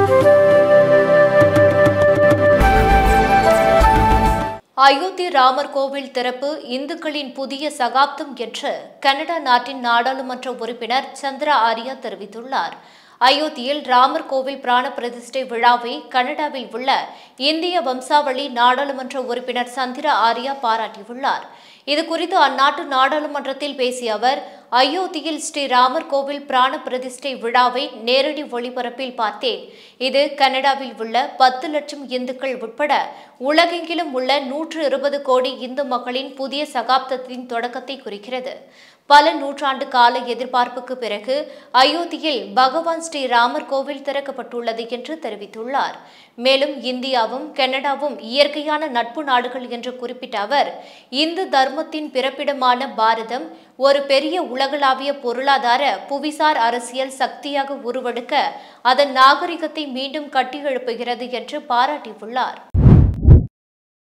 அயோத்தி ராமர் கோவில் திறப்பு இந்துக்களின் புதிய சகாப்தம் என்று கனடா நாட்டின் நாடாளுமன்ற உறுப்பினர் சந்திரா ஆரியா தெரிவித்துள்ளார் அயோத்தியில் ராமர் கோவில் பிராண பிரதிஷ்டை விழாவை கனடாவில் உள்ள இந்திய வம்சாவளி நாடாளுமன்ற உறுப்பினர் சந்திரா ஆரியா பாராட்டியுள்ளார் இதுகுறித்து அந்நாட்டு நாடாளுமன்றத்தில் பேசிய அவர் அயோத்தியில் ஸ்ரீராமர் கோவில் பிராண பிரதிஷ்டை விழாவை நேரடி ஒளிபரப்பில் பார்த்தேன் இது கனடாவில் உள்ள பத்து லட்சம் இந்துக்கள் உட்பட உலகெங்கிலும் உள்ள நூற்று இருபது கோடி இந்து மக்களின் புதிய சகாப்தத்தின் தொடக்கத்தை குறிக்கிறது பல நூற்றாண்டு கால எதிர்பார்ப்புக்கு பிறகு அயோத்தியில் பகவான் ஸ்ரீராமர் கோவில் திறக்கப்பட்டுள்ளது என்று தெரிவித்துள்ளார் மேலும் இந்தியாவும் கனடாவும் இயற்கையான நட்பு நாடுகள் என்று குறிப்பிட்ட அவர் இந்து தர்மத்தின் பிறப்பிடமான பாரதம் ஒரு பெரிய உலகளாவிய பொருளாதார புவிசார் அரசியல் சக்தியாக உருவெடுக்க அதன் நாகரிகத்தை மீண்டும் கட்டியெழுப்புகிறது என்று பாராட்டியுள்ளார்